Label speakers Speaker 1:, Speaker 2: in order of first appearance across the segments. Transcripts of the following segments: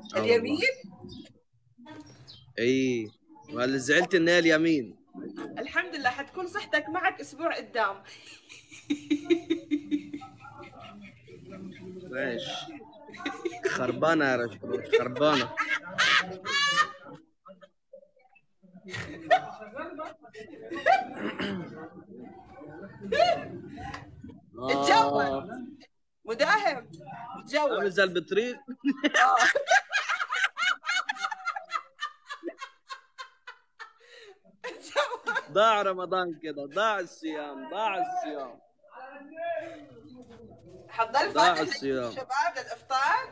Speaker 1: آه والله.
Speaker 2: اليمين
Speaker 1: اي وهل زعلت ان هي اليمين
Speaker 2: الحمد لله حتكون صحتك معك اسبوع قدام
Speaker 1: ماشي خربانه يا رشروش خربانه
Speaker 2: اتجوز مداهم
Speaker 1: عامل
Speaker 2: اتجوز
Speaker 1: زي البطريق
Speaker 2: اتجوز
Speaker 1: ضاع رمضان كده ضاع الصيام ضاع الصيام
Speaker 2: حتضل
Speaker 1: ضاع
Speaker 2: فاتح
Speaker 1: الصيام.
Speaker 2: شباب للافطار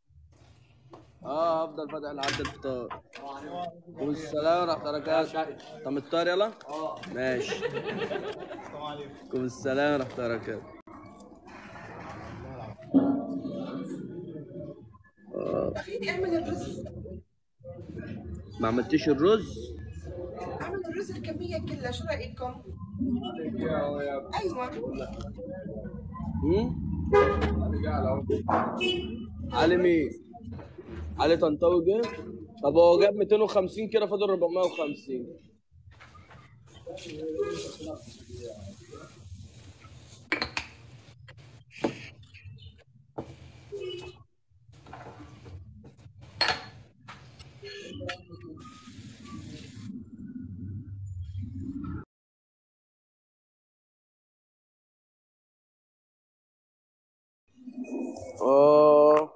Speaker 1: اه افضل فاتح لحد الفطار والسلام ورحمة الله وبركاته انت مضطر يلا؟ اه ماشي عليكم السلام ورحمة الله وبركاته
Speaker 2: فيني اعمل الرز
Speaker 1: ما عملتيش الرز؟
Speaker 2: اعمل الرز الكميه كلها شو رايكم؟ ايوه
Speaker 1: هم؟ علي مين؟ علي طنطاوي جه؟ طب هو جاب 250 كده فاضل 450 اه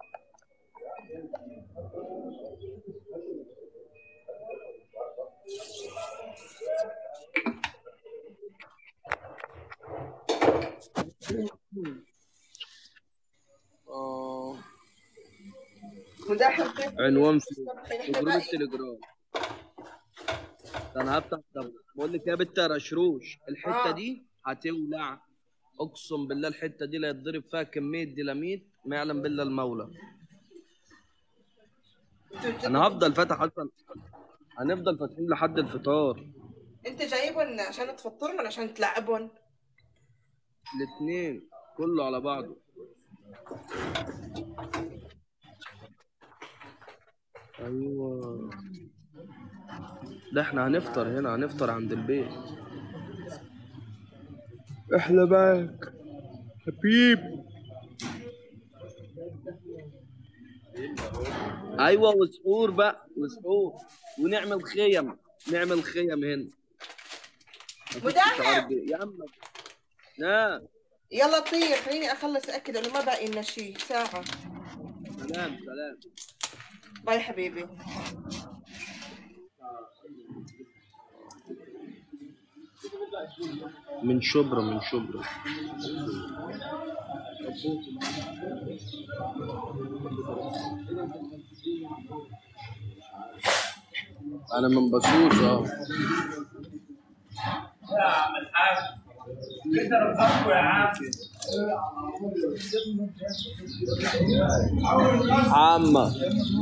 Speaker 1: اه
Speaker 2: مداحم كيف
Speaker 1: عنوان في في
Speaker 2: نحن
Speaker 1: جروب
Speaker 2: باقي
Speaker 1: التليجرام ده انا هفتح طب بقول لك يا بنت يا رشروش الحته
Speaker 2: آه.
Speaker 1: دي هتولع اقسم بالله الحته دي لا يتضرب فيها كميه ديناميت ما يعلم بالله المولى انا هفضل فاتح اصلا هنفضل فاتحين لحد الفطار
Speaker 2: انت جايبهم عشان تفطرهم ولا عشان تلعبهم؟
Speaker 1: الاثنين كله على بعضه ايوه ده احنا هنفطر هنا هنفطر عند البيت احلى معاك حبيب ايوه وسحور بقى وسحور ونعمل خيم نعمل خيم هنا
Speaker 2: مداهم
Speaker 1: يا عم نعم
Speaker 2: يلا طير خليني اخلص اكد انه ما باقي لنا شيء ساعة
Speaker 1: سلام سلام
Speaker 2: باي حبيبي
Speaker 1: من شبرا من شبرا انا من بسوس اه
Speaker 3: يا عم الحاج انت رفضته يا عم
Speaker 1: عامة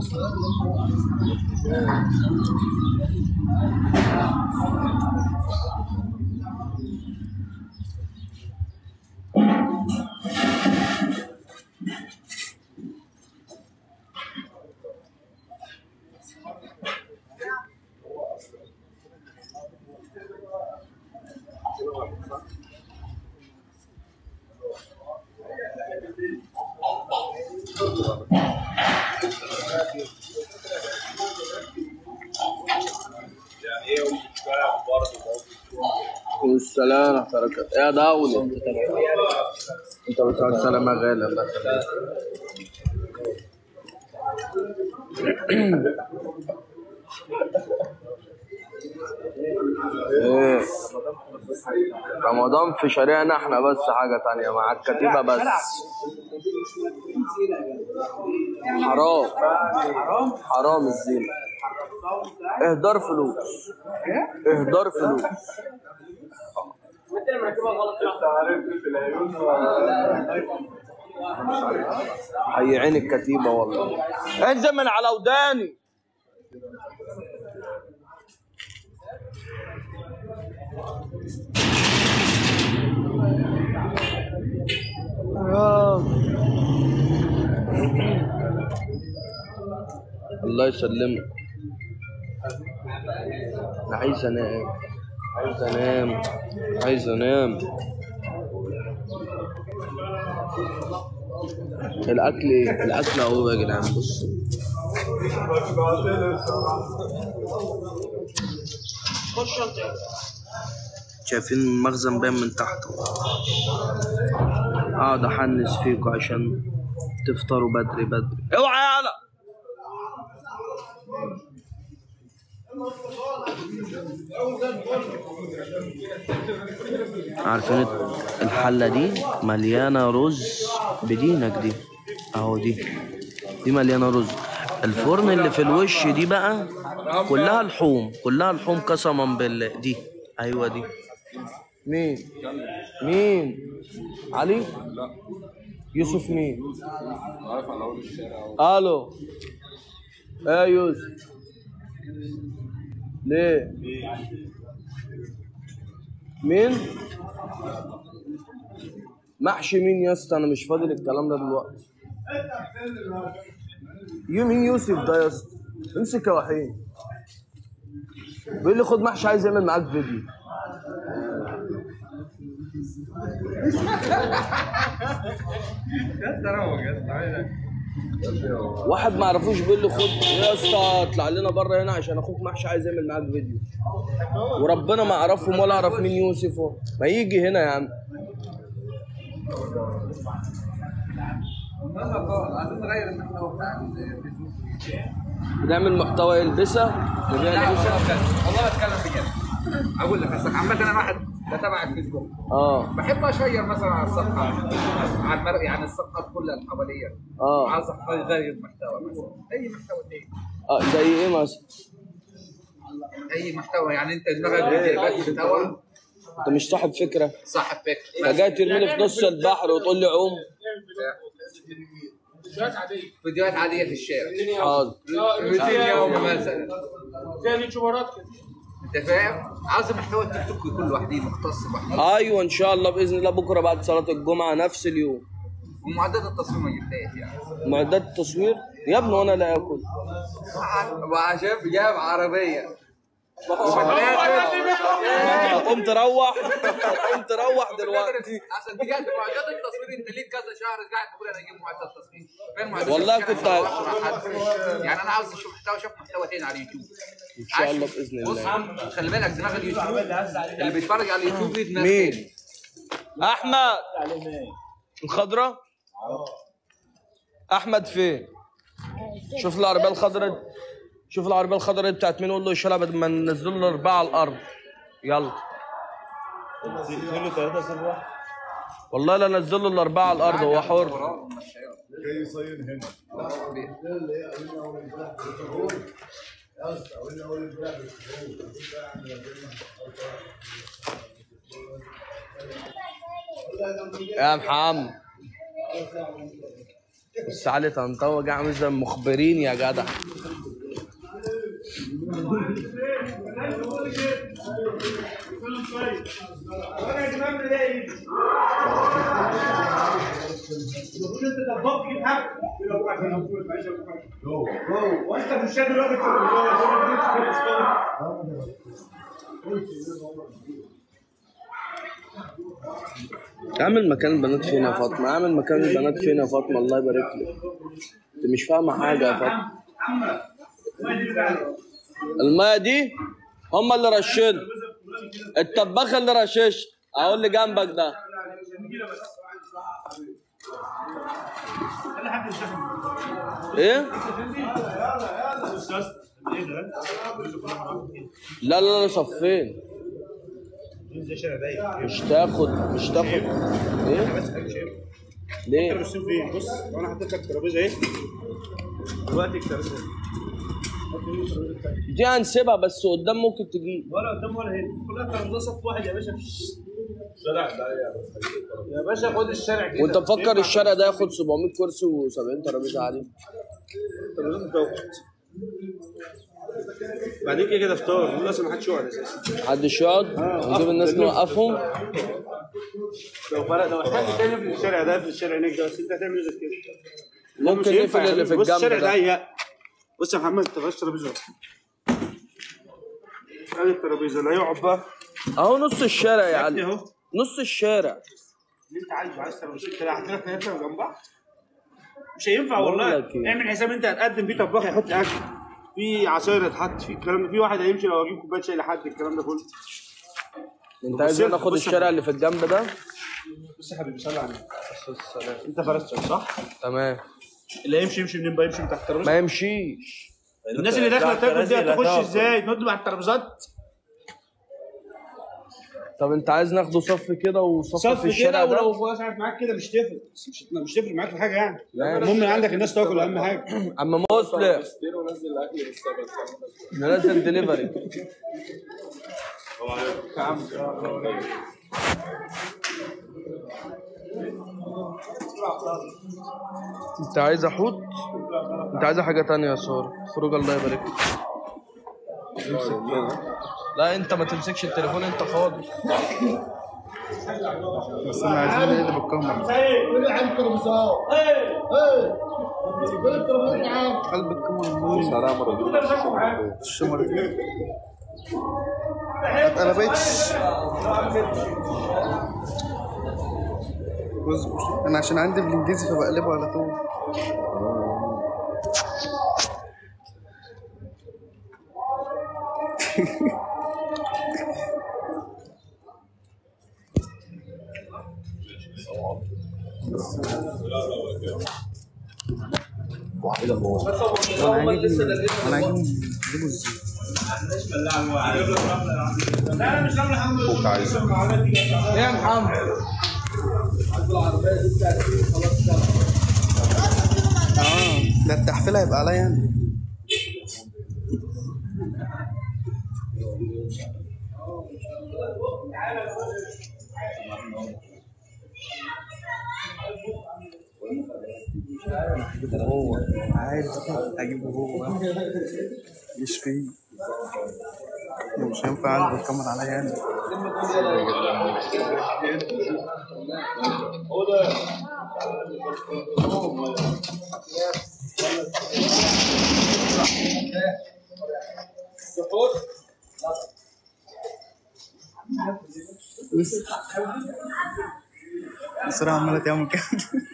Speaker 3: يعني ايه وبتتكلم برضه
Speaker 1: والسلام ورحمة الله وبركاته يا دولة انت بس على السلامة يا غالي الله يخليك ايه رمضان في شارعنا احنا بس حاجة تانية مع الكتيبة بس حرام حرام الزينة اهدار فلوس اهدار فلوس حي عين الكتيبة والله انزل من على وداني آه. الله يسلمك انا عايز انام عايز انام عايز انام الاكل ايه الاكل اهو يا جدعان بصوا شايفين المخزن باين من تحت اقعد احنس فيكم عشان تفطروا بدري بدري اوعى يالا عارفين الحلة دي مليانة رز بدينك دي اهو دي دي مليانة رز الفرن اللي في الوش دي بقى كلها لحوم كلها لحوم قسما بالله دي ايوه دي مين مين علي لا يوسف مين
Speaker 4: عارف على اول الشارع
Speaker 1: الو ايه يا يوسف ليه مين محشي مين يا اسطى انا مش فاضي للكلام ده دلوقتي يو مين يوسف ده يا اسطى امسك يا وحيد بيقول لي خد محشي عايز يعمل معاك فيديو واحد ما عرفوش بيقول لي خد يا اسطى اطلع لنا بره هنا عشان اخوك محشي عايز يعمل معاك فيديو وربنا ما اعرفهم ولا اعرف مين يوسف هو. ما يجي هنا يا عم بنعمل محتوى يلبسها نبيع البسها
Speaker 4: والله بتكلم بجد اقول لك اصل عامه انا واحد بتابع الفيسبوك
Speaker 1: اه
Speaker 4: بحب اشير مثلا على الصفحه على المر... يعني الصفحات كلها اللي حواليا
Speaker 1: اه
Speaker 4: عايز اغير محتوى مثلا اي محتوى تاني
Speaker 1: اه زي ايه مثلا
Speaker 4: اي محتوى يعني انت دماغك بتجيبات محتوى
Speaker 1: انت مش صاحب فكره
Speaker 4: صاحب فكره
Speaker 1: انت جاي ترميني في نص البحر وتقول لي عوم
Speaker 4: فيديوهات عاديه في الشارع
Speaker 1: حاضر
Speaker 4: روتين يوم مثلا
Speaker 3: زي اليوتيوبرات كده
Speaker 4: انت فاهم؟ عاوز محتوى التيك توك يكون لوحده مختص لوحده
Speaker 1: ايوه ان شاء الله باذن الله بكره بعد صلاه الجمعه نفس اليوم
Speaker 4: ومعدات التصوير ما جبتهاش يعني
Speaker 1: معدات التصوير يا ابني وانا لا اكل
Speaker 4: وعشان جاب عربيه
Speaker 1: هتقوم تروح هتقوم تروح دلوقتي
Speaker 4: اصل بجد معدات التصوير انت ليك كذا شهر قاعد تقول انا اجيب معدات تصوير فين معدات
Speaker 1: والله
Speaker 4: التصوير؟
Speaker 1: كنت-
Speaker 4: أنا بشرح حد. يعني انا عاوز اشوف محتوى اشوف محتوى تاني على اليوتيوب
Speaker 1: ان شاء الله باذن
Speaker 4: بص
Speaker 1: الله
Speaker 4: خلي بالك دماغ اليوتيوب اللي بيتفرج على اليوتيوب دي دماغ
Speaker 1: مين
Speaker 4: تاني.
Speaker 1: احمد الخضراء احمد فين شوف العربيه الخضراء شوف العربيه الخضراء دي بتاعت مين قول له يشيلها بدل ما ننزل له اربعه على الارض يلا والله لا نزل له الاربعه على الارض هو حر يا محمد بص علي طنطاوة جاي عامل زي المخبرين يا جدع
Speaker 3: وانت مش شايف الوقت
Speaker 1: اعمل مكان البنات فين يا فاطمة اعمل مكان البنات فين يا فاطمة الله يبارك لك انت مش فاهمة حاجة يا فاطمة المية دي هم اللي رشين الطباخ اللي رشش اهو اللي جنبك ده ايه لا لا لا صفين مش تاخد مش تاخد ايه ليه
Speaker 3: بص لو انا حطيت لك ترابيزه ايه دلوقتي الترابيزه
Speaker 1: دي هنسيبها بس قدام ممكن تجيب
Speaker 3: ولا قدام ولا هنا كلها ترابيزه صف واحد يا باشا شارع يا باشا خد الشارع كده
Speaker 1: وانت مفكر الشارع ده ياخد 700 كرسي و70 ترابيزه عادي
Speaker 3: ترابيزات متوقعت بعدين كده كده فطار لازم ما حدش يقعد اساسا
Speaker 1: محدش يقعد نجيب الناس نوقفهم
Speaker 3: لو فرق لو حد تاني في الشارع ده في الشارع هناك ده بس انت هتعمل غير كده
Speaker 1: ممكن
Speaker 3: مش ينفع
Speaker 1: نقفل
Speaker 3: يا
Speaker 1: اللي في
Speaker 3: حبيبي. بص
Speaker 1: الجنب
Speaker 3: الشارع
Speaker 1: ده
Speaker 3: ضيق بص يا محمد انت فاش ترابيزه ادي الترابيزه اللي هيقعد بقى
Speaker 1: اهو نص الشارع يا
Speaker 3: ابني
Speaker 1: علي
Speaker 3: اهو
Speaker 1: نص الشارع
Speaker 3: اللي انت عايزه عايز ترابيزه كده هحط لك ثلاثه جنب بعض مش هينفع
Speaker 1: بقول
Speaker 3: والله
Speaker 1: لك ايه.
Speaker 3: اعمل حساب انت هتقدم فيه طباخ يحط اكل في عصاير هتحط في الكلام ده في واحد هيمشي لو اجيب كوبايه شاي لحد الكلام ده كله
Speaker 1: انت عايز
Speaker 3: بص-
Speaker 1: ناخد
Speaker 3: بص-
Speaker 1: الشارع اللي في الجنب ده
Speaker 3: بص يا حبيبي صلي على النبي انت فرشتك صح؟
Speaker 1: تمام
Speaker 3: اللي هيمشي يمشي منين بقى يمشي من تحت الترابيزه
Speaker 1: ما يمشيش
Speaker 3: الناس اللي داخله تاكل دي هتخش ازاي؟ تنط على الترابيزات
Speaker 1: طب انت عايز ناخده صف كده وصف
Speaker 3: صف
Speaker 1: في الشارع
Speaker 3: كده
Speaker 1: ده
Speaker 3: ولو خلاص قاعد معاك كده مش تفرق بس مش مش تفرق معاك في حاجه يعني
Speaker 1: ماشي.
Speaker 3: المهم ان عندك الناس تاكل اهم حاجه
Speaker 1: اما مسلم ننزل دليفري انت عايز احوط انت عايز حاجه تانية يا ساره خروج الله يبارك لك امسك كده. لا انت ما تمسكش التليفون انت خالص
Speaker 5: بس انا عايزين نقلب الكاميرا قلب الكاميرا الشمر دي ما اتقلبتش اصبر انا عشان عندي بالانجليزي فبقلبه على طول انا عاجبني انا عاجبني نجيبه ازاي
Speaker 1: ايه يا محمد
Speaker 5: اه ده التحفيل هيبقى عليا انا هجيبه هو عارف هجيبه هو مش فيه مش هينفع اقلب الكاميرا عليا انا الصراحة عمالة تعمل كده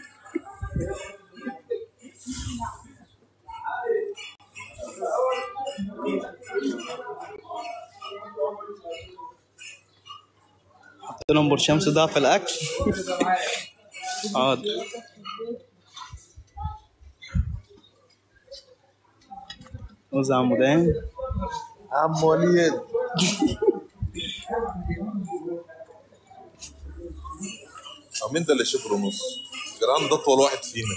Speaker 5: حط لهم برشام صداع في الأكل حاضر وزع عمودين
Speaker 1: عم وليد
Speaker 6: مين ده اللي شبر ونص؟ جيران ده اطول واحد فينا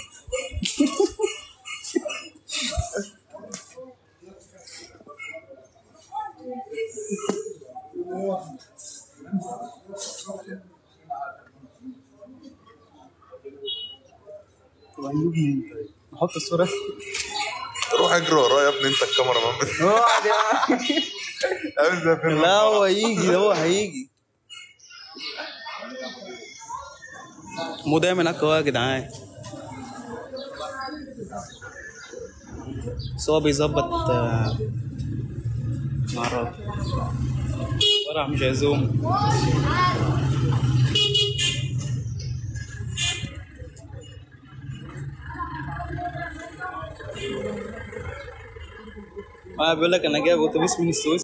Speaker 5: طب هنجيب مين طيب؟ نحط الصورة
Speaker 6: روح اجري وراه يا ابني انت الكاميرا مان عامل زي فيلم
Speaker 5: لا هو هيجي هو هيجي مو دايما هكا هو يا جدعان بس هو بيظبط آه، مع الراجل فرح مش عايزهم ما بيقول لك انا جايب اتوبيس من السويس